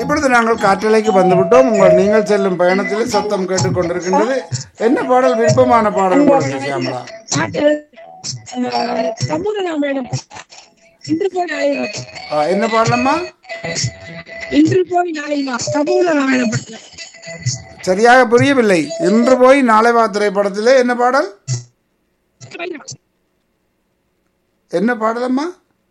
இப்பொழுது நாங்கள் காற்றலைக்கு வந்துவிட்டோம் உங்கள் நீங்கள் செல்லும் பயணத்தில் சத்தம் கேட்டுக்கொண்டிருக்கின்றது என்ன பாடல் விருப்பமான பாடல் போடுங்க சியாமலா பாட்டு அஹ், சமூக மேடம் இன்று போய் நாளை வா. ஆ, என்ன பாடலம்மா இன்று போய் நாளை வா. சமூக ராமாயணம் படத்துல. சரியாக புரியவில்லை இன்று போய் நாளை வா திரைப்படத்திலே என்ன பாடல் என்ன பாடலம்மா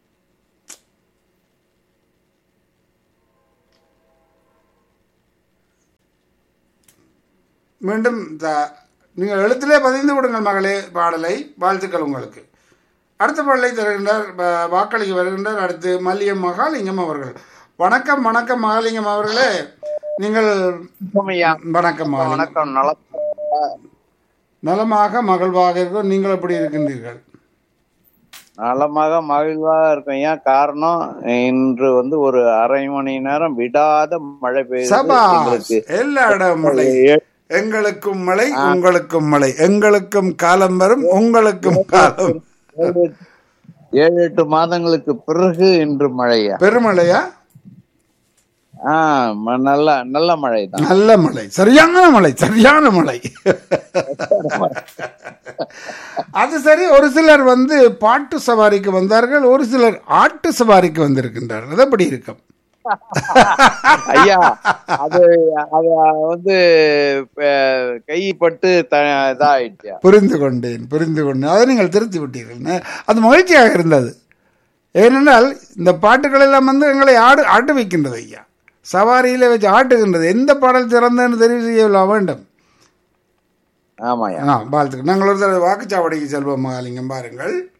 மீண்டும் த- நீங்கள் எழுத்திலே பதிந்து விடுங்கள் மகளே பாடலை வாழ்த்துக்கள் உங்களுக்கு அடுத்த பாடலை தருகின்றார் வா- வாக்களிக்க வருகின்றார் அடுத்து மல்லியம் மகாலிங்கம் அவர்கள் வணக்கம் வணக்கம் மகாலிங்கம் அவர்களே நீங்கள் ஐயா வணக்கம் மகாலிங்கம் வணக்கம் நலம் நலமாக மகிழ்வாக இருக்கும் நீங்கள் எப்படி இருக்கின்றீர்கள் நலமாக மகிழ்வாக இருக்கும் ஏன் காரணம் இன்று வந்து ஒரு அரை மணி நேரம் விடாத மழை பெய்யுது சபா எங்களுக்கு எல்லா இடம் மழை எங்களுக்கும் மழை உங்களுக்கும் மழை எங்களுக்கும் காலம் வரும் உங்களுக்கும் காலம் ஏழு- ஏழு எட்டு மாதங்களுக்கு பிறகு இன்று மழையா பெருமழையா ஆஹ் ம- நல்ல நல்ல மழை தான் நல்ல மழை சரியான மழை சரியான மழை அது சரி ஒரு சிலர் வந்து பாட்டு சவாரிக்கு வந்தார்கள் ஒரு சிலர் ஆட்டு சவாரிக்கு வந்திருக்கின்றார்கள் அது எப்படி இருக்கும் ஐயா அது அது வந்து அஹ், கைப்பட்டு த இதாயிடுச்சு புரிந்து கொண்டேன் புரிந்து கொண்டேன் அதை நீங்கள் திருத்தி விட்டீர்கள் நே- அது மகிழ்ச்சியாக இருந்தது ஏனென்றால் இந்த பாட்டுகள் எல்லாம் வந்து எங்களை ஆடு ஆட்டு வைக்கின்றது ஐயா சவாரியில வச்சு ஆட்டுகின்றது எந்த பாடல் சிறந்தன்னு தெரிவு செய்ய வேண்டும் ஆமாய்யா ஆ வாழ்த்துக்கள் நாங்கள் ஒரு தடவை வாக்குச்சாவடிக்கு செல்வோம் மகாலிங்கம் பாருங்கள்